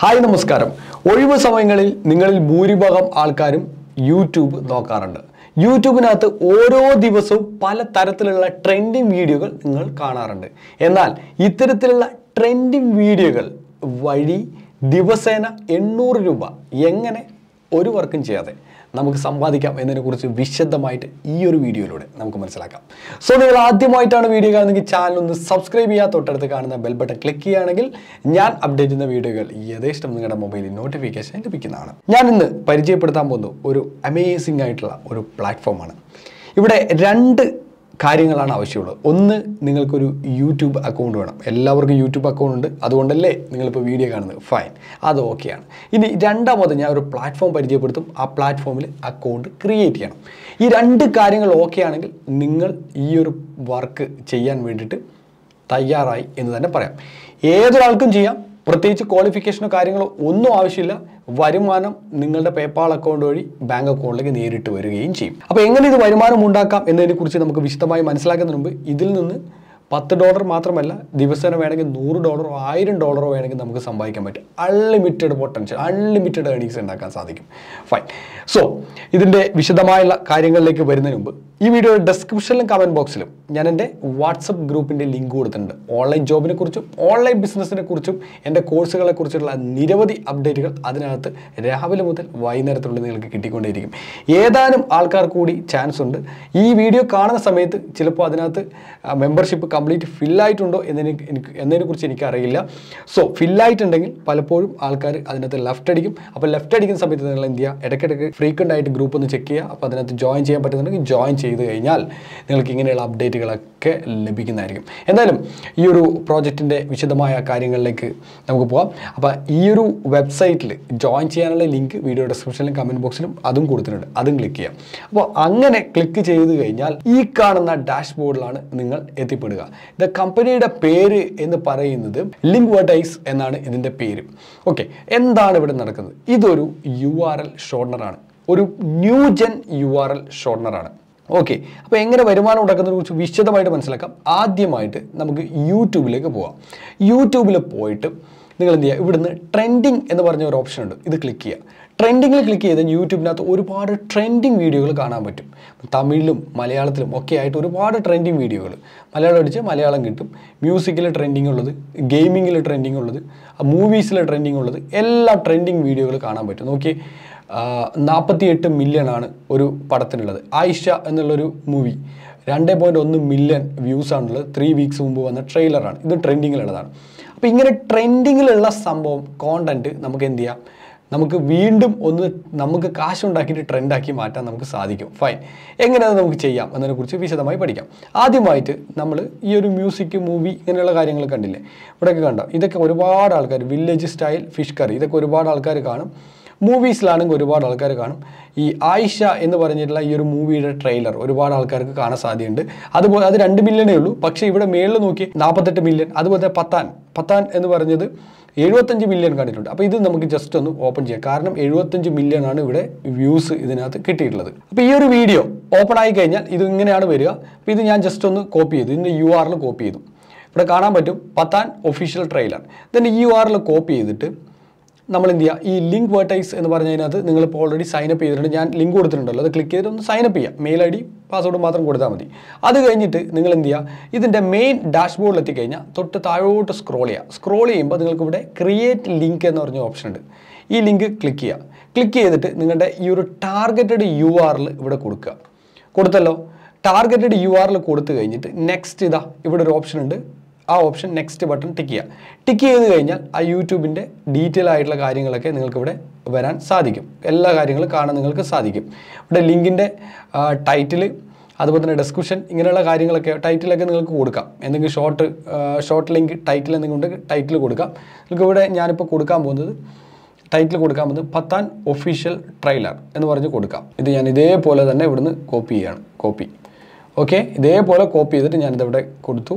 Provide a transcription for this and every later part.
hi നമസ്കാരം ഒഴിവ് സമയങ്ങളിൽ നിങ്ങളിൽ ഭൂരിഭാഗം ആൾക്കാരും യൂട്യൂബ് നോക്കാറുണ്ട് യൂട്യൂബിനകത്ത് ഓരോ ദിവസവും പല തരത്തിലുള്ള ട്രെൻഡിങ് വീഡിയോകൾ നിങ്ങൾ കാണാറുണ്ട് എന്നാൽ ഇത്തരത്തിലുള്ള ട്രെൻഡിങ് വീഡിയോകൾ വഴി ദിവസേന എണ്ണൂറ് രൂപ എങ്ങനെ ഒരു വർക്കും ചെയ്യാതെ നമുക്ക് സമ്പാദിക്കാം എന്നതിനെക്കുറിച്ച് വിശദമായിട്ട് ഈ ഒരു വീഡിയോയിലൂടെ നമുക്ക് മനസ്സിലാക്കാം സോ നിങ്ങൾ ആദ്യമായിട്ടാണ് വീഡിയോ കാണുന്നെങ്കിൽ ചാനൽ ഒന്ന് സബ്സ്ക്രൈബ് ചെയ്യുക തൊട്ടടുത്ത് കാണുന്ന ബെൽ ബട്ടൺ ക്ലിക്ക് ചെയ്യുകയാണെങ്കിൽ ഞാൻ അപ്ഡേറ്റ് ചെയ്യുന്ന വീഡിയോകൾ യഥേഷ്ടം നിങ്ങളുടെ മൊബൈലിൽ നോട്ടിഫിക്കേഷൻ ലഭിക്കുന്നതാണ് ഞാൻ ഇന്ന് പരിചയപ്പെടുത്താൻ പോകുന്നത് ഒരു അമേസിംഗ് ആയിട്ടുള്ള ഒരു പ്ലാറ്റ്ഫോമാണ് ഇവിടെ രണ്ട് കാര്യങ്ങളാണ് ആവശ്യമുള്ളത് ഒന്ന് നിങ്ങൾക്കൊരു യൂട്യൂബ് അക്കൗണ്ട് വേണം എല്ലാവർക്കും യൂട്യൂബ് അക്കൗണ്ട് ഉണ്ട് അതുകൊണ്ടല്ലേ നിങ്ങളിപ്പോൾ വീഡിയോ കാണുന്നത് ഫൈൻ അത് ഓക്കെയാണ് ഇനി രണ്ടാമത് ഞാൻ ഒരു പ്ലാറ്റ്ഫോം പരിചയപ്പെടുത്തും ആ പ്ലാറ്റ്ഫോമിൽ അക്കൗണ്ട് ക്രിയേറ്റ് ചെയ്യണം ഈ രണ്ട് കാര്യങ്ങൾ ഓക്കെ ആണെങ്കിൽ നിങ്ങൾ ഈ ഒരു വർക്ക് ചെയ്യാൻ വേണ്ടിയിട്ട് തയ്യാറായി എന്ന് തന്നെ പറയാം ഏതൊരാൾക്കും ചെയ്യാം പ്രത്യേകിച്ച് ക്വാളിഫിക്കേഷനോ കാര്യങ്ങളോ ഒന്നും ആവശ്യമില്ല വരുമാനം നിങ്ങളുടെ പേപ്പാൾ അക്കൗണ്ട് വഴി ബാങ്ക് അക്കൗണ്ടിലേക്ക് നേരിട്ട് വരികയും ചെയ്യും അപ്പോൾ എങ്ങനെ ഇത് വരുമാനം ഉണ്ടാക്കാം എന്നതിനെക്കുറിച്ച് നമുക്ക് വിശദമായി മനസ്സിലാക്കുന്നതിന് മുമ്പ് ഇതിൽ നിന്ന് പത്ത് ഡോളർ മാത്രമല്ല ദിവസേന വേണമെങ്കിൽ നൂറ് ഡോളറോ ആയിരം ഡോളറോ വേണമെങ്കിൽ നമുക്ക് സമ്പാദിക്കാൻ പറ്റും അൺലിമിറ്റഡ് പൊട്ടൻഷ്യൽ അൺലിമിറ്റഡ് ഏണിങ്സ് ഉണ്ടാക്കാൻ സാധിക്കും ഫൈൻ സോ ഇതിൻ്റെ വിശദമായുള്ള കാര്യങ്ങളിലേക്ക് വരുന്നതിന് മുമ്പ് ഈ വീഡിയോയുടെ ഡെസ്ക്രിപ്ഷനിലും കമൻറ്റ് ബോക്സിലും ഞാൻ എൻ്റെ വാട്സപ്പ് ഗ്രൂപ്പിൻ്റെ ലിങ്ക് കൊടുത്തിട്ടുണ്ട് ഓൺലൈൻ ജോബിനെ കുറിച്ചും ഓൺലൈൻ ബിസിനസ്സിനെ കുറിച്ചും എൻ്റെ കോഴ്സുകളെ കുറിച്ചുള്ള നിരവധി അപ്ഡേറ്റുകൾ അതിനകത്ത് രാവിലെ മുതൽ വൈകുന്നേരത്തിനുള്ളിൽ നിങ്ങൾക്ക് കിട്ടിക്കൊണ്ടേയിരിക്കും ഏതാനും ആൾക്കാർ കൂടി ചാൻസ് ഉണ്ട് ഈ വീഡിയോ കാണുന്ന സമയത്ത് ചിലപ്പോൾ അതിനകത്ത് മെമ്പർഷിപ്പ് കംപ്ലീറ്റ് ഫില്ലായിട്ടുണ്ടോ എന്നതിനെ എനിക്ക് എന്നതിനെക്കുറിച്ച് എനിക്കറിയില്ല സോ ഫില്ലായിട്ടുണ്ടെങ്കിൽ പലപ്പോഴും ആൾക്കാർ അതിനകത്ത് ലെഫ്റ്റ് അടിക്കും അപ്പോൾ ലെഫ്റ്റ് അടിക്കുന്ന സമയത്ത് നിങ്ങൾ എന്ത് ചെയ്യുക ഇടയ്ക്കിടയ്ക്ക് ഫ്രീക്വൻ്റ് ആയിട്ട് ഗ്രൂപ്പ് ഒന്ന് ചെക്ക് ചെയ്യുക അപ്പോൾ അതിനകത്ത് ജോയിൻ ചെയ്യാൻ പറ്റുന്നുണ്ടെങ്കിൽ ജോയിൻ ചെയ്ത് കഴിഞ്ഞാൽ നിങ്ങൾക്ക് ഇങ്ങനെയുള്ള അപ്ഡേറ്റുകളൊക്കെ ലഭിക്കുന്നതായിരിക്കും എന്തായാലും ഈ ഒരു പ്രോജക്റ്റിൻ്റെ വിശദമായ കാര്യങ്ങളിലേക്ക് നമുക്ക് പോകാം അപ്പോൾ ഈ ഒരു വെബ്സൈറ്റിൽ ജോയിൻ ചെയ്യാനുള്ള ലിങ്ക് വീഡിയോ ഡിസ്ക്രിപ്ഷനിലും കമൻറ്റ് ബോക്സിലും അതും കൊടുത്തിട്ടുണ്ട് അതും ക്ലിക്ക് ചെയ്യാം അപ്പോൾ അങ്ങനെ ക്ലിക്ക് ചെയ്ത് കഴിഞ്ഞാൽ ഈ കാണുന്ന ഡാഷ്ബോർഡിലാണ് നിങ്ങൾ എത്തിപ്പെടുക ഇത് കമ്പനിയുടെ പേര് എന്ന് പറയുന്നത് ലിങ്ക് വെർട്ടൈസ് എന്നാണ് ഇതിൻ്റെ പേര് ഓക്കെ എന്താണ് ഇവിടെ നടക്കുന്നത് ഇതൊരു യു ആർ എൽ ഷോർണറാണ് ഒരു new gen U R L ഷോർണറാണ് ഓക്കെ അപ്പോൾ എങ്ങനെ വരുമാനം ഉണ്ടാക്കുന്നതിനെ കുറിച്ച് വിശദമായിട്ട് മനസ്സിലാക്കാം ആദ്യമായിട്ട് നമുക്ക് യൂട്യൂബിലേക്ക് പോവാം യൂട്യൂബിൽ പോയിട്ട് നിങ്ങൾ എന്ത് ചെയ്യുക ഇവിടുന്ന് ട്രെൻഡിങ് എന്ന് പറഞ്ഞ ഒരു ഓപ്ഷൻ ഉണ്ട് ഇത് ക്ലിക്ക് ചെയ്യുക ട്രെൻഡിങ്ങിൽ ക്ലിക്ക് ചെയ്ത് യൂട്യൂബിനകത്ത് ഒരുപാട് ട്രെൻഡിങ് വീഡിയോകൾ കാണാൻ പറ്റും തമിഴിലും മലയാളത്തിലും ഒക്കെ ആയിട്ട് ഒരുപാട് ട്രെൻഡിങ് വീഡിയോകൾ മലയാളം അടിച്ച് മലയാളം കിട്ടും മ്യൂസിക്കിൽ ട്രെൻഡിങ് ഉള്ളത് ഗെയിമിങ്ങിൽ ട്രെൻഡിങ് ഉള്ളത് മൂവീസിൽ ട്രെൻഡിങ് ഉള്ളത് എല്ലാ ട്രെൻഡിങ് വീഡിയോകൾ കാണാൻ പറ്റും നോക്കി നാൽപ്പത്തിയെട്ട് മില്യൺ ആണ് ഒരു പടത്തിനുള്ളത് ആയിഷ എന്നുള്ളൊരു മൂവി രണ്ട് പോയിൻറ്റ് ഒന്ന് മില്യൺ വ്യൂസ് ആണുള്ളത് ത്രീ വീക്സ് മുമ്പ് വന്ന ട്രെയിലറാണ് ഇത് ട്രെൻഡിങ്ങിലുള്ളതാണ് അപ്പോൾ ഇങ്ങനെ ട്രെൻഡിങ്ങിലുള്ള സംഭവം കോണ്ടന്റ് നമുക്ക് എന്ത് ചെയ്യാം നമുക്ക് വീണ്ടും ഒന്ന് നമുക്ക് കാശുണ്ടാക്കിയിട്ട് ട്രെൻഡാക്കി മാറ്റാൻ നമുക്ക് സാധിക്കും ഫൈൻ എങ്ങനെ അത് നമുക്ക് ചെയ്യാം എന്നതിനെക്കുറിച്ച് വിശദമായി പഠിക്കാം ആദ്യമായിട്ട് നമ്മൾ ഈ ഒരു മ്യൂസിക് മൂവി ഇങ്ങനെയുള്ള കാര്യങ്ങൾ കണ്ടില്ലേ ഇവിടെയൊക്കെ കണ്ടോ ഇതൊക്കെ ഒരുപാട് ആൾക്കാർ വില്ലേജ് സ്റ്റൈൽ ഫിഷ് കറി ഇതൊക്കെ ഒരുപാട് ആൾക്കാർ കാണും മൂവീസിലാണെങ്കിൽ ഒരുപാട് ആൾക്കാർ കാണും ഈ ആയിഷ എന്ന് പറഞ്ഞിട്ടുള്ള ഈ ഒരു മൂവിയുടെ ട്രെയിലർ ഒരുപാട് ആൾക്കാർക്ക് കാണാൻ സാധ്യതയുണ്ട് അതുപോലെ അത് രണ്ട് മില്യണേ ഉള്ളൂ പക്ഷേ ഇവിടെ മേളിൽ നോക്കി നാൽപ്പത്തെട്ട് മില്യൺ അതുപോലെ പത്താൻ പത്താൻ എന്ന് പറഞ്ഞത് എഴുപത്തഞ്ച് മില്യൺ കണ്ടിട്ടുണ്ട് അപ്പോൾ ഇത് നമുക്ക് ജസ്റ്റ് ഒന്ന് ഓപ്പൺ ചെയ്യാം കാരണം എഴുപത്തഞ്ച് മില്യൺ ആണ് ഇവിടെ വ്യൂസ് ഇതിനകത്ത് കിട്ടിയിട്ടുള്ളത് അപ്പോൾ ഈ ഒരു വീഡിയോ ഓപ്പൺ ആയി കഴിഞ്ഞാൽ ഇത് ഇങ്ങനെയാണ് വരിക അപ്പോൾ ഇത് ഞാൻ ജസ്റ്റ് ഒന്ന് കോപ്പി ചെയ്തു ഇതിൻ്റെ യു ആറിൽ കോപ്പി ചെയ്തു ഇവിടെ കാണാൻ പറ്റും പത്താൻ ഒഫീഷ്യൽ ട്രെയിലർ ഇതിൻ്റെ യു ആറിൽ കോപ്പി ചെയ്തിട്ട് നമ്മൾ എന്ത് ചെയ്യുക ഈ ലിങ്ക് വേർട്ടൈസ് എന്ന് പറഞ്ഞതിനകത്ത് നിങ്ങളിപ്പോൾ ഓൾറെഡി സൈനപ്പ് ചെയ്തിട്ടുണ്ട് ഞാൻ ലിങ്ക് കൊടുത്തിട്ടുണ്ടല്ലോ അത് ക്ലിക്ക് ചെയ്തിട്ട് ഒന്ന് സൈനപ്പ് ചെയ്യാം മെയിൽ ഐ ഡി പാസ്വേഡ് മാത്രം കൊടുത്താൽ മതി അത് കഴിഞ്ഞിട്ട് നിങ്ങൾ എന്ത് ചെയ്യുക ഇതിൻ്റെ മെയിൻ ഡാഷ്ബോർഡിൽ എത്തിക്കഴിഞ്ഞാൽ തൊട്ട് താഴോട്ട് സ്ക്രോൾ ചെയ്യുക സ്ക്രോൾ ചെയ്യുമ്പോൾ നിങ്ങൾക്ക് ഇവിടെ ക്രിയേറ്റ് ലിങ്ക് എന്ന് പറഞ്ഞ ഓപ്ഷൻ ഉണ്ട് ഈ ലിങ്ക് ക്ലിക്ക് ചെയ്യുക ക്ലിക്ക് ചെയ്തിട്ട് നിങ്ങളുടെ ഈ ഒരു ടാർഗറ്റഡ് യു ആറിൽ ഇവിടെ കൊടുക്കുക കൊടുത്തല്ലോ ടാർഗറ്റഡ് യു ആറിൽ കൊടുത്തു കഴിഞ്ഞിട്ട് നെക്സ്റ്റ് ഇതാ ഇവിടെ ഒരു ഓപ്ഷൻ ഉണ്ട് ആ ഓപ്ഷൻ നെക്സ്റ്റ് ബട്ടൺ ടിക്ക് ചെയ്യുക ടിക്ക് ചെയ്ത് കഴിഞ്ഞാൽ ആ യൂട്യൂബിൻ്റെ ഡീറ്റെയിൽ ആയിട്ടുള്ള കാര്യങ്ങളൊക്കെ നിങ്ങൾക്ക് ഇവിടെ വരാൻ സാധിക്കും എല്ലാ കാര്യങ്ങളും കാണാൻ നിങ്ങൾക്ക് സാധിക്കും ഇവിടെ ലിങ്കിൻ്റെ ടൈറ്റിൽ അതുപോലെ തന്നെ ഡിസ്ക്രിപ്ഷൻ ഇങ്ങനെയുള്ള കാര്യങ്ങളൊക്കെ ടൈറ്റിലൊക്കെ നിങ്ങൾക്ക് കൊടുക്കാം എന്തെങ്കിലും ഷോർട്ട് ഷോർട്ട് ലിങ്ക് ടൈറ്റിൽ എന്തെങ്കിലും ഉണ്ടെങ്കിൽ ടൈറ്റിൽ കൊടുക്കാം നിങ്ങൾക്ക് ഇവിടെ ഞാനിപ്പോൾ കൊടുക്കാൻ പോകുന്നത് ടൈറ്റിൽ കൊടുക്കാൻ പോകുന്നത് പത്താൻ ഒഫീഷ്യൽ ട്രെയിലർ എന്ന് പറഞ്ഞ് കൊടുക്കാം ഇത് ഞാൻ ഇതേപോലെ തന്നെ ഇവിടുന്ന് കോപ്പി ചെയ്യാണ് കോപ്പി ഓക്കെ ഇതേപോലെ കോപ്പി ചെയ്തിട്ട് ഞാനിതിവിടെ കൊടുത്തു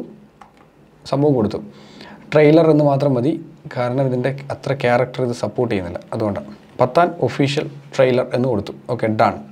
സംഭവം കൊടുത്തു ട്രെയിലർ എന്ന് മാത്രം മതി കാരണം ഇതിൻ്റെ അത്ര ക്യാരക്ടർ ഇത് സപ്പോർട്ട് ചെയ്യുന്നില്ല അതുകൊണ്ടാണ് പത്താൻ ഒഫീഷ്യൽ ട്രെയിലർ എന്ന് കൊടുത്തു ഓക്കെ ഡൺ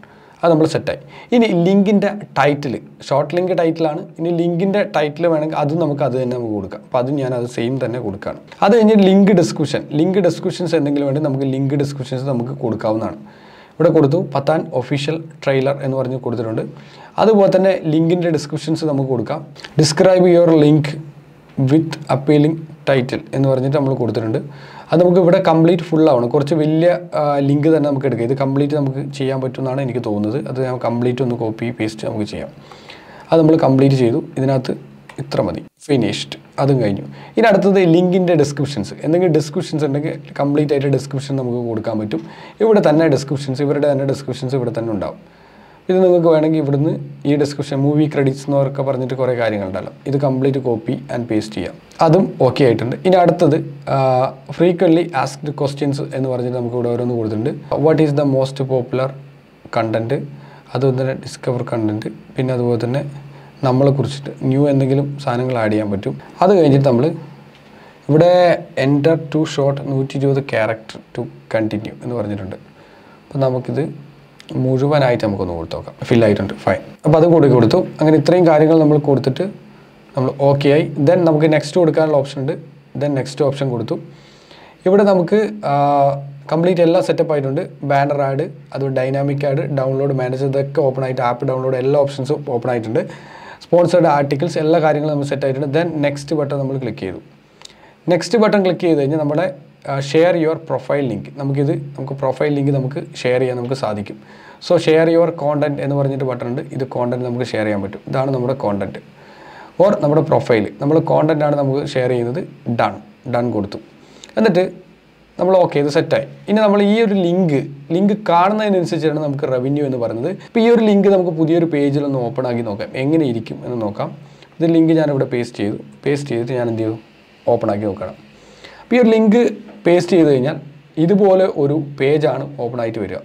അത് നമ്മൾ സെറ്റായി ഇനി ലിങ്കിൻ്റെ ടൈറ്റിൽ ഷോർട്ട് ലിങ്ക് ടൈറ്റിലാണ് ഇനി ലിങ്കിൻ്റെ ടൈറ്റിൽ വേണമെങ്കിൽ അതും നമുക്ക് അത് തന്നെ നമുക്ക് കൊടുക്കാം അപ്പോൾ അതും ഞാൻ അത് സെയിം തന്നെ കൊടുക്കുകയാണ് അത് കഴിഞ്ഞ് ലിങ്ക് ഡിസ്ക്രിപ്ഷൻ ലിങ്ക് ഡിസ്ക്രിപ്ഷൻസ് എന്തെങ്കിലും വേണ്ടി നമുക്ക് ലിങ്ക് ഡിസ്ക്രിപ്ഷൻസ് നമുക്ക് കൊടുക്കാവുന്നതാണ് ഇവിടെ കൊടുത്തു പത്താൻ ഒഫീഷ്യൽ ട്രെയിലർ എന്ന് പറഞ്ഞ് കൊടുത്തിട്ടുണ്ട് അതുപോലെ തന്നെ ലിങ്കിൻ്റെ ഡിസ്ക്രിപ്ഷൻസ് നമുക്ക് കൊടുക്കാം describe your link with appealing title എന്ന് പറഞ്ഞിട്ട് നമ്മൾ കൊടുത്തിട്ടുണ്ട് അത് നമുക്ക് ഇവിടെ കംപ്ലീറ്റ് ഫുൾ ആവണം കുറച്ച് വലിയ ലിങ്ക് തന്നെ നമുക്ക് എടുക്കാം ഇത് കംപ്ലീറ്റ് നമുക്ക് ചെയ്യാൻ പറ്റുമെന്നാണ് എനിക്ക് തോന്നുന്നത് അത് ഞാൻ കംപ്ലീറ്റ് ഒന്ന് കോപ്പി പേസ്റ്റ് നമുക്ക് ചെയ്യാം അത് നമ്മൾ കംപ്ലീറ്റ് ചെയ്തു ഇതിനകത്ത് ഇത്ര മതി ഫിനിഷ്ഡ് അതും കഴിഞ്ഞു ഇനി അടുത്തത് ലിങ്കിൻ്റെ ഡിസ്ക്രിപ്ഷൻസ് എന്തെങ്കിലും ഡിസ്ക്രിപ്ഷൻസ് ഉണ്ടെങ്കിൽ കംപ്ലീറ്റ് ആയിട്ട് ഡിസ്ക്രിപ്ഷൻ നമുക്ക് കൊടുക്കാൻ പറ്റും ഇവിടെ തന്നെ ഡിസ്ക്രിപ്ഷൻസ് ഇവരുടെ തന്നെ ഡിസ്ക്രിപ്ഷൻസ് ഇവിടെ തന്നെ ഉണ്ടാവും ഇത് നിങ്ങൾക്ക് വേണമെങ്കിൽ ഇവിടുന്ന് ഈ ഡിസ്ക്രിപ്ഷൻ മൂവി ക്രെഡിറ്റ്സ് എന്നൊക്കെ പറഞ്ഞിട്ട് കുറേ കാര്യങ്ങളുണ്ടല്ലോ ഇത് കംപ്ലീറ്റ് കോപ്പി ആൻഡ് പേസ്റ്റ് ചെയ്യാം അതും ഓക്കെ ആയിട്ടുണ്ട് ഇനി അടുത്തത് ഫ്രീക്വൻലി ആസ്ക്ഡ് ക്വസ്റ്റ്യൻസ് എന്ന് പറഞ്ഞിട്ട് നമുക്ക് ഇവിടെ ഓരോന്ന് കൊടുത്തിട്ടുണ്ട് what is the most popular content അതുപോലെ തന്നെ ഡിസ്കവർ കണ്ടൻറ്റ് പിന്നെ അതുപോലെ തന്നെ നമ്മളെ കുറിച്ചിട്ട് ന്യൂ എന്തെങ്കിലും സാധനങ്ങൾ ആഡ് ചെയ്യാൻ പറ്റും അത് കഴിഞ്ഞിട്ട് നമ്മൾ ഇവിടെ എൻ്റർ ടു ഷോർട്ട് നൂറ്റി ഇരുപത് ക്യാരക്ടർ ടു കണ്ടിന്യൂ എന്ന് പറഞ്ഞിട്ടുണ്ട് അപ്പോൾ നമുക്കിത് മുഴുവനായിട്ട് നമുക്കൊന്ന് കൊടുത്തു നോക്കാം ഫിൽ ആയിട്ടുണ്ട് ഫൈൻ അപ്പോൾ അത് കൂടി കൊടുത്തു അങ്ങനെ ഇത്രയും കാര്യങ്ങൾ നമ്മൾ കൊടുത്തിട്ട് നമ്മൾ ഓക്കെ ആയി ദെൻ നമുക്ക് നെക്സ്റ്റ് കൊടുക്കാനുള്ള ഓപ്ഷൻ ഉണ്ട് ദെൻ നെക്സ്റ്റ് ഓപ്ഷൻ കൊടുത്തു ഇവിടെ നമുക്ക് കംപ്ലീറ്റ് എല്ലാം സെറ്റപ്പ് ആയിട്ടുണ്ട് ബാനർ ആഡ് അത് ഡൈനാമിക് ആഡ് ഡൗൺലോഡ് മാനേജർ ഇതൊക്കെ ഓപ്പൺ ആയിട്ട് ആപ്പ് ഡൗൺലോഡ് എല്ലാ ഓപ്ഷൻസും ഓപ്പൺ ആയിട്ടുണ്ട് സ്പോൺസേർഡ് ആർട്ടിക്കിൾസ് എല്ലാ കാര്യങ്ങളും നമ്മൾ സെറ്റ് ആയിട്ടുണ്ട് ദെൻ നെക്സ്റ്റ് ബട്ടൺ നമ്മൾ ക്ലിക്ക് ചെയ്തു നെക്സ്റ്റ് ബട്ടൺ ക്ലിക്ക് ചെയ്ത് കഴിഞ്ഞാൽ നമ്മുടെ ഷെയർ യുവർ പ്രൊഫൈൽ ലിങ്ക് നമുക്കിത് നമുക്ക് പ്രൊഫൈൽ ലിങ്ക് നമുക്ക് ഷെയർ ചെയ്യാൻ നമുക്ക് സാധിക്കും സോ ഷെയർ യുവർ കോണ്ടൻറ്റ് എന്ന് പറഞ്ഞിട്ട് ബട്ടൺ ഉണ്ട് ഇത് കോണ്ടൻറ്റ് നമുക്ക് ഷെയർ ചെയ്യാൻ പറ്റും ഇതാണ് നമ്മുടെ കോണ്ടൻറ്റ് ഓർ നമ്മുടെ പ്രൊഫൈൽ നമ്മൾ കോണ്ടൻ്റ് ആണ് നമുക്ക് ഷെയർ ചെയ്യുന്നത് ഡൺ ഡൺ കൊടുത്തു എന്നിട്ട് നമ്മൾ ഓക്കെ ഇത് സെറ്റായി ഇനി നമ്മൾ ഈ ഒരു ലിങ്ക് ലിങ്ക് കാണുന്നതിനനുസരിച്ചാണ് നമുക്ക് റവന്യൂ എന്ന് പറയുന്നത് ഇപ്പോൾ ഈ ഒരു ലിങ്ക് നമുക്ക് പുതിയൊരു പേജിൽ ഒന്ന് ഓപ്പൺ ആക്കി നോക്കാം എങ്ങനെ ഇരിക്കും എന്ന് നോക്കാം ഇത് ലിങ്ക് ഞാനിവിടെ പേസ്റ്റ് ചെയ്തു പേസ്റ്റ് ചെയ്തിട്ട് ഞാൻ എന്ത് ചെയ്തു ഓപ്പൺ ആക്കി നോക്കണം അപ്പോൾ ഈ ഒരു ലിങ്ക് പേസ്റ്റ് ചെയ്ത് കഴിഞ്ഞാൽ ഇതുപോലെ ഒരു പേജാണ് ഓപ്പൺ ആയിട്ട് വരിക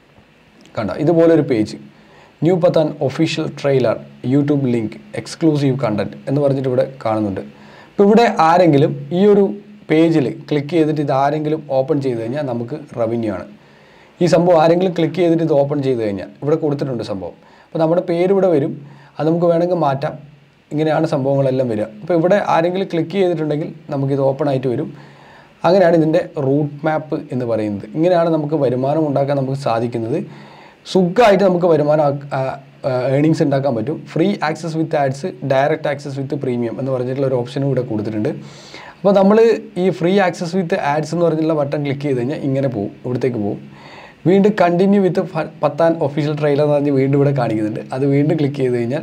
കണ്ട ഇതുപോലെ ഒരു page new Pathaan official trailer YouTube link exclusive content എന്ന് പറഞ്ഞിട്ട് ഇവിടെ കാണുന്നുണ്ട് അപ്പോൾ ഇവിടെ ആരെങ്കിലും ഈ ഒരു പേജിൽ ക്ലിക്ക് ചെയ്തിട്ട് ഇത് ആരെങ്കിലും ഓപ്പൺ ചെയ്ത് കഴിഞ്ഞാൽ നമുക്ക് റവന്യൂ ആണ് ഈ സംഭവം ആരെങ്കിലും ക്ലിക്ക് ചെയ്തിട്ട് ഇത് ഓപ്പൺ ചെയ്ത് കഴിഞ്ഞാൽ ഇവിടെ കൊടുത്തിട്ടുണ്ട് സംഭവം അപ്പോൾ നമ്മുടെ പേര് ഇവിടെ വരും അത് നമുക്ക് വേണമെങ്കിൽ മാറ്റാം ഇങ്ങനെയാണ് സംഭവങ്ങളെല്ലാം വരിക അപ്പോൾ ഇവിടെ ആരെങ്കിലും ക്ലിക്ക് ചെയ്തിട്ടുണ്ടെങ്കിൽ നമുക്കിത് ഓപ്പൺ ആയിട്ട് വരും അങ്ങനെയാണ് ഇതിൻ്റെ റൂട്ട് മാപ്പ് എന്ന് പറയുന്നത് ഇങ്ങനെയാണ് നമുക്ക് വരുമാനം ഉണ്ടാക്കാൻ നമുക്ക് സാധിക്കുന്നത് സുഖമായിട്ട് നമുക്ക് വരുമാനം ഏണിങ്സ് ഉണ്ടാക്കാൻ പറ്റും free access with ads direct access with premium എന്ന് പറഞ്ഞിട്ടുള്ള ഒരു ഓപ്ഷനും ഇവിടെ കൊടുത്തിട്ടുണ്ട് അപ്പോൾ നമ്മൾ ഈ ഫ്രീ ആക്സസ് വിത്ത് ആഡ്സ് എന്ന് പറഞ്ഞിട്ടുള്ള ബട്ടൺ ക്ലിക്ക് ചെയ്ത് കഴിഞ്ഞാൽ ഇങ്ങനെ പോകും ഇവിടത്തേക്ക് പോകും വീണ്ടും continue with Pathaan official trailer എന്ന് പറഞ്ഞ് വീണ്ടും ഇവിടെ കാണിക്കുന്നുണ്ട് അത് വീണ്ടും ക്ലിക്ക് ചെയ്ത് കഴിഞ്ഞാൽ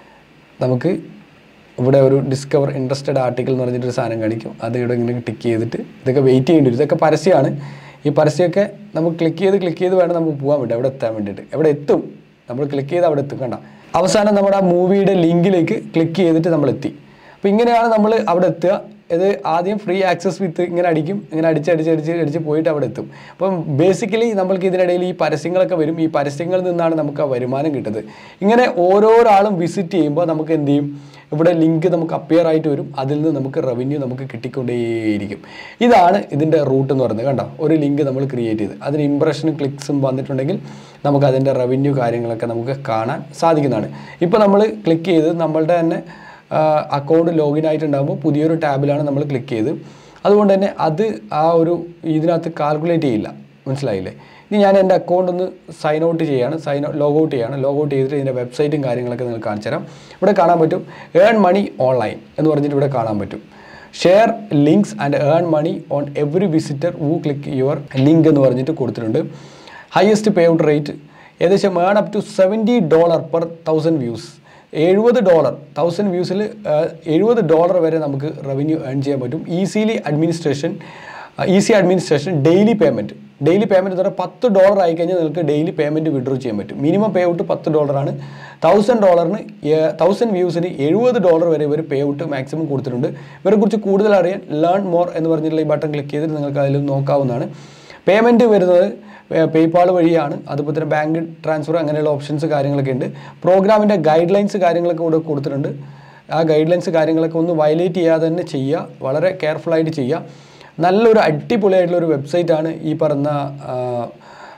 നമുക്ക് ഇവിടെ ഒരു ഡിസ്കവർ ഇൻട്രസ്റ്റഡ് ആർട്ടിക്കിൾ എന്ന് പറഞ്ഞിട്ടൊരു സാധനം കാണിക്കും അത് ഇവിടെ ഇങ്ങനെ ടിക്ക് ചെയ്തിട്ട് ഇതൊക്കെ വെയിറ്റ് ചെയ്യേണ്ടി വരും ഇതൊക്കെ പരസ്യമാണ് ഈ പരസ്യമൊക്കെ നമുക്ക് ക്ലിക്ക് ചെയ്ത് ക്ലിക്ക് ചെയ്ത് വേണം നമുക്ക് പോകാൻ വേണ്ടി അവിടെ എത്താൻ വേണ്ടിയിട്ട് എവിടെ എത്തും നമ്മൾ ക്ലിക്ക് ചെയ്ത് അവിടെ എത്തും കണ്ട അവസാനം നമ്മുടെ ആ മൂവിയുടെ ലിങ്കിലേക്ക് ക്ലിക്ക് ചെയ്തിട്ട് നമ്മൾ എത്തി അപ്പോൾ ഇങ്ങനെയാണ് നമ്മൾ അവിടെ എത്തുക ഇത് ആദ്യം ഫ്രീ ആക്സസ് വിത്ത് ഇങ്ങനെ അടിക്കും ഇങ്ങനെ അടിച്ച് അടിച്ച് അടിച്ച് അടിച്ച് പോയിട്ട് അവിടെ എത്തും അപ്പം ബേസിക്കലി നമ്മൾക്ക് ഇതിനിടയിൽ ഈ പരസ്യങ്ങളൊക്കെ വരും ഈ പരസ്യങ്ങളിൽ നിന്നാണ് നമുക്ക് ആ വരുമാനം കിട്ടുന്നത് ഇങ്ങനെ ഓരോരാളും വിസിറ്റ് ചെയ്യുമ്പോൾ നമുക്ക് എന്ത് ചെയ്യും ഇവിടെ ലിങ്ക് നമുക്ക് അപ്പിയർ ആയിട്ട് വരും അതിൽ നിന്ന് നമുക്ക് റവന്യൂ നമുക്ക് കിട്ടിക്കൊണ്ടേയിരിക്കും ഇതാണ് ഇതിൻ്റെ റൂട്ട് എന്ന് പറയുന്നത് കണ്ടോ ഒരു ലിങ്ക് നമ്മൾ ക്രിയേറ്റ് ചെയ്ത് അതിന് ഇംപ്രഷനും ക്ലിക്സും വന്നിട്ടുണ്ടെങ്കിൽ നമുക്ക് അതിൻ്റെ റവന്യൂ കാര്യങ്ങളൊക്കെ നമുക്ക് കാണാൻ സാധിക്കുന്നതാണ് ഇപ്പോൾ നമ്മൾ ക്ലിക്ക് ചെയ്ത് നമ്മളുടെ തന്നെ അക്കൗണ്ട് ലോഗിൻ ആയിട്ടുണ്ടാകുമ്പോൾ പുതിയൊരു ടാബിലാണ് നമ്മൾ ക്ലിക്ക് ചെയ്ത് അതുകൊണ്ട് തന്നെ അത് ആ ഒരു ഇതിനകത്ത് കാൽക്കുലേറ്റ് ചെയ്യില്ല മനസ്സിലായില്ലേ ഇനി ഞാൻ എൻ്റെ അക്കൗണ്ട് ഒന്ന് സൈൻ ഔട്ട് ചെയ്യാണ് സൈൻ ലോഗ് ഔട്ട് ചെയ്യാണ് ലോഗ് ഔട്ട് ചെയ്തിട്ട് ഇതിൻ്റെ വെബ്സൈറ്റും കാര്യങ്ങളൊക്കെ നിങ്ങൾക്ക് കാണിച്ചു തരാം ഇവിടെ കാണാൻ പറ്റും ഏൺ മണി ഓൺലൈൻ എന്ന് പറഞ്ഞിട്ട് ഇവിടെ കാണാൻ പറ്റും share links and earn money on every visitor who click your link എന്ന് പറഞ്ഞിട്ട് കൊടുത്തിട്ടുണ്ട് ഹയസ്റ്റ് പേ ഔട്ട് റേറ്റ് ഏകദേശം earn up to seventy dollar per thousand views എഴുപത് ഡോളർ തൗസൻഡ് വ്യൂസിൽ എഴുപത് ഡോളർ വരെ നമുക്ക് റവന്യൂ ഏൺ ചെയ്യാൻ പറ്റും easily administration easy administration daily payment daily payment എന്ന് പറഞ്ഞാൽ പത്ത് ഡോളർ ആയി കഴിഞ്ഞാൽ നിങ്ങൾക്ക് ഡെയിലി പേയ്മെൻറ്റ് വിഡ്രോ ചെയ്യാൻ പറ്റും മിനിമം പേ ഔട്ട് പത്ത് ഡോളറാണ് തൗസൻഡ് ഡോളറിന് തൗസൻഡ് വ്യൂസിന് എഴുപത് ഡോളർ വരെ ഇവർ പേ ഔട്ട് മാക്സിമം കൊടുത്തിട്ടുണ്ട് ഇവരെക്കുറിച്ച് കൂടുതൽ അറിയാൻ ലേൺ മോർ എന്ന് പറഞ്ഞിട്ടുള്ള ഈ ബട്ടൺ ക്ലിക്ക് ചെയ്തിട്ട് നിങ്ങൾക്ക് അതിൽ നോക്കാവുന്നതാണ് പേയ്മെൻറ്റ് വരുന്നത് പേയ്പാൾ വഴിയാണ് അതുപോലെ തന്നെ ബാങ്ക് ട്രാൻസ്ഫർ അങ്ങനെയുള്ള ഓപ്ഷൻസ് കാര്യങ്ങളൊക്കെ ഉണ്ട് പ്രോഗ്രാമിൻ്റെ ഗൈഡ് ലൈൻസ് കാര്യങ്ങളൊക്കെ ഇവിടെ കൊടുത്തിട്ടുണ്ട് ആ ഗൈഡ് ലൈൻസ് കാര്യങ്ങളൊക്കെ ഒന്ന് വയലേറ്റ് ചെയ്യാതെ തന്നെ ചെയ്യുക വളരെ കെയർഫുള്ളായിട്ട് ചെയ്യുക നല്ലൊരു അടിപൊളിയായിട്ടുള്ള ഒരു വെബ്സൈറ്റാണ് ഈ പറഞ്ഞ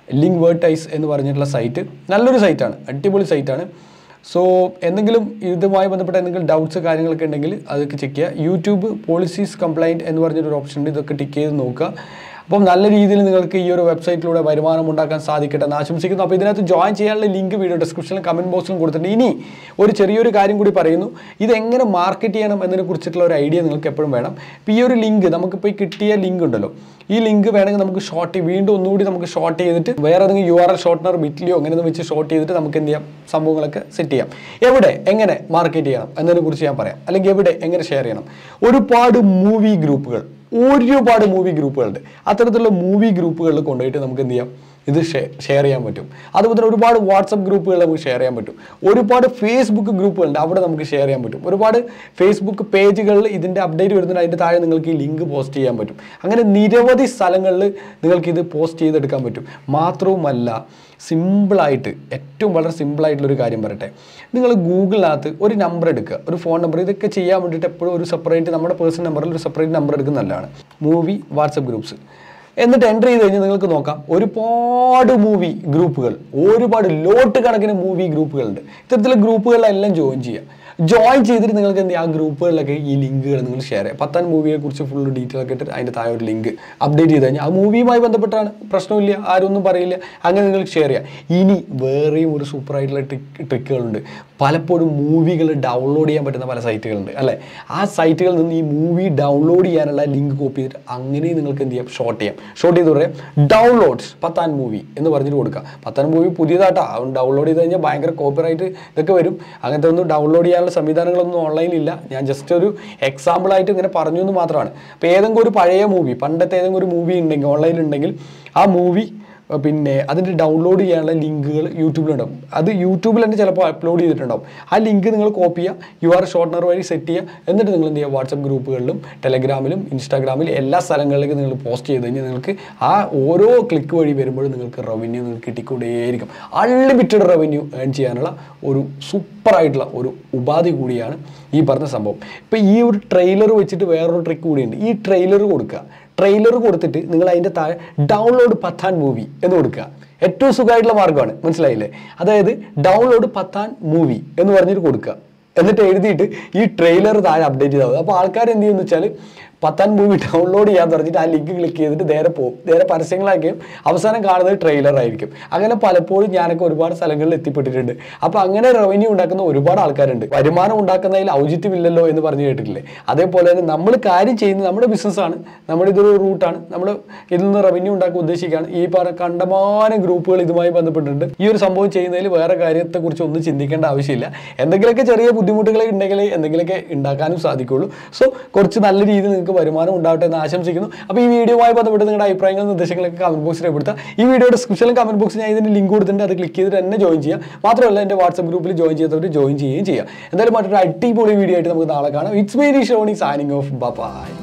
ലിങ്ക് വേർട്ടൈസ് എന്ന് പറഞ്ഞിട്ടുള്ള സൈറ്റ് നല്ലൊരു സൈറ്റാണ് അടിപൊളി സൈറ്റാണ് സോ എന്തെങ്കിലും ഇതുമായി ബന്ധപ്പെട്ട എന്തെങ്കിലും ഡൗട്ട്സ് കാര്യങ്ങളൊക്കെ ഉണ്ടെങ്കിൽ അതൊക്കെ ചെക്ക് ചെയ്യുക യൂട്യൂബ് പോളിസീസ് കംപ്ലൈൻറ്റ് എന്ന് പറഞ്ഞൊരു ഓപ്ഷൻ ഉണ്ട് ഇതൊക്കെ ടിക്ക് ചെയ്ത് നോക്കുക അപ്പം നല്ല രീതിയിൽ നിങ്ങൾക്ക് ഈ ഒരു വെബ്സൈറ്റിലൂടെ വരുമാനം ഉണ്ടാക്കാൻ സാധിക്കട്ടെ എന്ന് ആശംസിക്കുന്നു അപ്പോൾ ഇതിനകത്ത് ജോയിൻ ചെയ്യാനുള്ള ലിങ്ക് വീഡിയോ ഡിസ്ക്രിപ്ഷനിലും കമൻറ്റ് ബോക്സിലും കൊടുത്തിട്ടുണ്ട് ഇനി ഒരു ചെറിയൊരു കാര്യം കൂടി പറയുന്നു ഇതെങ്ങനെ മാർക്കറ്റ് ചെയ്യണം എന്നതിനെ കുറിച്ചിട്ടുള്ള ഒരു ഐഡിയ നിങ്ങൾക്ക് എപ്പോഴും വേണം ഇപ്പോൾ ഈ ഒരു ലിങ്ക് നമുക്കിപ്പോൾ ഈ കിട്ടിയ ലിങ്ക് ഉണ്ടല്ലോ ഈ ലിങ്ക് വേണമെങ്കിൽ നമുക്ക് ഷോർട്ട് വീണ്ടും ഒന്നുകൂടി നമുക്ക് ഷോർട്ട് ചെയ്തിട്ട് വേറെ ഏതെങ്കിലും യു ആർ എൽ ഷോർട്ടനർ ബിറ്റ്ലിയോ അങ്ങനെ ഒന്ന് വെച്ച് ഷോർട്ട് ചെയ്തിട്ട് നമുക്ക് എന്ത് ചെയ്യാം സംഭവങ്ങളൊക്കെ സെറ്റ് ചെയ്യാം എവിടെ എങ്ങനെ മാർക്കറ്റ് ചെയ്യണം എന്നതിനെ കുറിച്ച് ഞാൻ പറയാം അല്ലെങ്കിൽ എവിടെ എങ്ങനെ ഷെയർ ചെയ്യണം ഒരുപാട് മൂവി ഗ്രൂപ്പുകൾ ഒരുപാട് മൂവി ഗ്രൂപ്പുകളുണ്ട് അത്തരത്തിലുള്ള മൂവി ഗ്രൂപ്പുകളിൽ കൊണ്ടുപോയിട്ട് നമുക്ക് എന്ത് ചെയ്യാം ഇത് ഷെയർ ചെയ്യാൻ പറ്റും അതുപോലെ തന്നെ ഒരുപാട് വാട്സപ്പ് ഗ്രൂപ്പുകൾ നമുക്ക് ഷെയർ ചെയ്യാൻ പറ്റും ഒരുപാട് ഫേസ്ബുക്ക് ഗ്രൂപ്പുകളുണ്ട് അവിടെ നമുക്ക് ഷെയർ ചെയ്യാൻ പറ്റും ഒരുപാട് ഫേസ്ബുക്ക് പേജുകളിൽ ഇതിൻ്റെ അപ്ഡേറ്റ് വരുന്നുണ്ട് അതിൻ്റെ താഴെ നിങ്ങൾക്ക് ഈ ലിങ്ക് പോസ്റ്റ് ചെയ്യാൻ പറ്റും അങ്ങനെ നിരവധി സ്ഥലങ്ങളിൽ നിങ്ങൾക്ക് ഇത് പോസ്റ്റ് ചെയ്തെടുക്കാൻ പറ്റും മാത്രവുമല്ല സിമ്പിളായിട്ട് ഏറ്റവും വളരെ സിമ്പിളായിട്ടുള്ളൊരു കാര്യം പറയട്ടെ നിങ്ങൾ ഗൂഗിളിനകത്ത് ഒരു നമ്പർ എടുക്കുക ഒരു ഫോൺ നമ്പർ ഇതൊക്കെ ചെയ്യാൻ വേണ്ടിയിട്ട് എപ്പോഴും ഒരു സെപ്പറേറ്റ് നമ്മുടെ പേഴ്സണൽ നമ്പറിൽ ഒരു സെപ്പറേറ്റ് നമ്പർ എടുക്കുന്നത് നല്ലതാണ് മൂവി വാട്സപ്പ് ഗ്രൂപ്പ്സ് എന്നിട്ട് എൻ്റർ ചെയ്ത് കഴിഞ്ഞാൽ നിങ്ങൾക്ക് നോക്കാം ഒരുപാട് മൂവി ഗ്രൂപ്പുകൾ ഒരുപാട് ലോട്ട് കണക്കിന് മൂവി ഗ്രൂപ്പുകളുണ്ട് ഇത്തരത്തിലുള്ള ഗ്രൂപ്പുകളിലെല്ലാം ജോയിൻ ചെയ്യുക ജോയിൻ ചെയ്തിട്ട് നിങ്ങൾക്ക് എന്ത് ചെയ്യുക ആ ഗ്രൂപ്പുകളിലൊക്കെ ഈ ലിങ്കുകൾ നിങ്ങൾ ഷെയർ ചെയ്യുക പത്താൻ മൂവിയെ കുറിച്ച് ഫുൾ ഡീറ്റെയിൽ ഒക്കെ ഇട്ടിട്ട് അതിൻ്റെ താഴെ ഒരു ലിങ്ക് അപ്ഡേറ്റ് ചെയ്ത് കഴിഞ്ഞാൽ ആ മൂവിയുമായി ബന്ധപ്പെട്ടാണ് പ്രശ്നമില്ല ആരും ഒന്നും പറയില്ല അങ്ങനെ നിങ്ങൾ ഷെയർ ചെയ്യുക ഇനി വേറെയും ഒരു സൂപ്പർ ആയിട്ടുള്ള ട്രിക്ക് ട്രിക്കുകളുണ്ട് പലപ്പോഴും മൂവികൾ ഡൗൺലോഡ് ചെയ്യാൻ പറ്റുന്ന പല സൈറ്റുകളുണ്ട് അല്ലേ ആ സൈറ്റുകളിൽ നിന്ന് ഈ മൂവി ഡൗൺലോഡ് ചെയ്യാനുള്ള ലിങ്ക് കോപ്പി ചെയ്തിട്ട് അങ്ങനെ നിങ്ങൾക്ക് എന്ത് ചെയ്യാം ഷോർട്ട് ചെയ്യാം ഷോർട്ട് ചെയ്ത് പറയാം ഡൗൺലോഡ്സ് പത്താൻ മൂവി എന്ന് പറഞ്ഞിട്ട് കൊടുക്കുക പത്താൻ മൂവി പുതിയതായിട്ടാ ഡൗൺലോഡ് ചെയ്ത് കഴിഞ്ഞാൽ ഭയങ്കര കോപ്പിറൈറ്റ് ഇതൊക്കെ വരും അങ്ങനത്തെ ഒന്നും ഡൗൺലോഡ് ചെയ്യാനുള്ള സംവിധാനങ്ങളൊന്നും ഓൺലൈനിലില്ല ഞാൻ ജസ്റ്റ് ഒരു എക്സാമ്പിളായിട്ട് ഇങ്ങനെ പറഞ്ഞു എന്ന് മാത്രമാണ് അപ്പോൾ ഏതെങ്കിലും ഒരു പഴയ മൂവി പണ്ടത്തെ ഏതെങ്കിലും ഒരു മൂവി ഉണ്ടെങ്കിൽ ഓൺലൈനിൽ ഉണ്ടെങ്കിൽ ആ മൂവി പിന്നെ അതിൻ്റെ ഡൗൺലോഡ് ചെയ്യാനുള്ള ലിങ്കുകൾ യൂട്യൂബിലുണ്ടാവും അത് യൂട്യൂബിൽ തന്നെ ചിലപ്പോൾ അപ്ലോഡ് ചെയ്തിട്ടുണ്ടാവും ആ ലിങ്ക് നിങ്ങൾ കോപ്പി ചെയ്യുക യു ആർ ഷോർട്ട്നർ വഴി സെറ്റ് ചെയ്യുക എന്നിട്ട് നിങ്ങൾ എന്ത് ചെയ്യുക വാട്സപ്പ് ഗ്രൂപ്പുകളിലും ടെലഗ്രാമിലും ഇൻസ്റ്റാഗ്രാമിലും എല്ലാ സ്ഥലങ്ങളിലേക്കും നിങ്ങൾ പോസ്റ്റ് ചെയ്ത് കഴിഞ്ഞാൽ നിങ്ങൾക്ക് ആ ഓരോ ക്ലിക്ക് വഴി വരുമ്പോഴും നിങ്ങൾക്ക് റവന്യൂ നിങ്ങൾക്ക് കിട്ടിക്കൊണ്ടേയിരിക്കും അൺലിമിറ്റഡ് റവന്യൂ ഏൺ ചെയ്യാനുള്ള ഒരു സൂപ്പറായിട്ടുള്ള ഒരു ഉപാധി കൂടിയാണ് ഈ പറഞ്ഞ സംഭവം ഇപ്പോൾ ഈ ഒരു ട്രെയിലർ വെച്ചിട്ട് വേറൊരു ട്രിക്ക് കൂടിയുണ്ട് ഈ ട്രെയിലർ കൊടുക്കുക ട്രെയിലർ കൊടുത്തിട്ട് നിങ്ങൾ അതിൻ്റെ താഴെ ഡൗൺലോഡ് പത്താൻ മൂവി എന്ന് കൊടുക്കുക ഏറ്റവും സുഖമായിട്ടുള്ള മാർഗ്ഗമാണ് മനസ്സിലായില്ലേ അതായത് ഡൗൺലോഡ് പത്താൻ മൂവി എന്ന് പറഞ്ഞിട്ട് കൊടുക്കുക എന്നിട്ട് എഴുതിയിട്ട് ഈ ട്രെയിലർ താഴെ അപ്ഡേറ്റ് ചെയ്താൽ മതി അപ്പോൾ ആൾക്കാർ എന്ത് ചെയ്യുമെന്ന് വെച്ചാൽ പത്താൻ മൂവി ഡൗൺലോഡ് ചെയ്യാൻ പറഞ്ഞിട്ട് ആ ലിങ്ക് ക്ലിക്ക് ചെയ്തിട്ട് നേരെ പോകും നേരെ പരസ്യങ്ങളാക്കിയും അവസാനം കാണുന്നത് ട്രെയിലർ ആയിരിക്കും അങ്ങനെ പലപ്പോഴും ഞാനൊക്കെ ഒരുപാട് സ്ഥലങ്ങളിൽ എത്തിപ്പെട്ടിട്ടുണ്ട് അപ്പോൾ അങ്ങനെ റവന്യൂ ഉണ്ടാക്കുന്ന ഒരുപാട് ആൾക്കാരുണ്ട് വരുമാനം ഉണ്ടാക്കുന്നതിൽ ഔചിത്യമില്ലല്ലോ എന്ന് പറഞ്ഞു കേട്ടിട്ടില്ലേ അതേപോലെ തന്നെ നമ്മൾ കാര്യം ചെയ്യുന്നത് നമ്മുടെ ബിസിനസ്സാണ് നമ്മുടെ ഇതൊരു റൂട്ടാണ് നമ്മൾ ഇതിൽ നിന്ന് റവന്യൂ ഉണ്ടാക്കാൻ ഉദ്ദേശിക്കുകയാണ് ഈ പറഞ്ഞ കണ്ടമാനം ഗ്രൂപ്പുകൾ ഇതുമായി ബന്ധപ്പെട്ടിട്ടുണ്ട് ഈ ഒരു സംഭവം ചെയ്യുന്നതിൽ വേറെ കാര്യത്തെക്കുറിച്ച് ഒന്നും ചിന്തിക്കേണ്ട ആവശ്യമില്ല എന്തെങ്കിലുമൊക്കെ ചെറിയ ബുദ്ധിമുട്ടുകൾ ഉണ്ടെങ്കിൽ എന്തെങ്കിലുമൊക്കെ ഉണ്ടാക്കാനും സാധിക്കുള്ളൂ സോ കുറച്ച് നല്ല രീതിയിൽ നിങ്ങൾക്ക് വരുമാനം ഉണ്ടാവട്ടെ എന്ന് ആശംസിക്കുന്നു അപ്പോൾ ഈ വീഡിയോയുമായി ബന്ധപ്പെട്ട് നിങ്ങളുടെ അഭിപ്രായങ്ങളും നിർദ്ദേശങ്ങളൊക്കെ കമന്റ് ബോക്സിൽ രേഖപ്പെടുത്തുക ഈ വീഡിയോ ഡിസ്ക്രിപ്ഷനിലും കമന്റ് ബോക്സിൽ ഞാൻ ഇതിന് ലിങ്ക് കൊടുത്തിട്ടുണ്ട് അത് ക്ലിക്ക് ചെയ്തിട്ട് തന്നെ ജോയിൻ ചെയ്യുക മാത്രമല്ല എൻ്റെ വാട്സപ്പ് ഗ്രൂപ്പിൽ ജോയിൻ ചെയ്തവർ ജോയിൻ ചെയ്യുകയും ചെയ്യുക എന്തായാലും മറ്റൊരു അടിപൊളി വീഡിയോ ആയിട്ട് നമുക്ക് നാളെ കാണാം it's me Shoni signing off by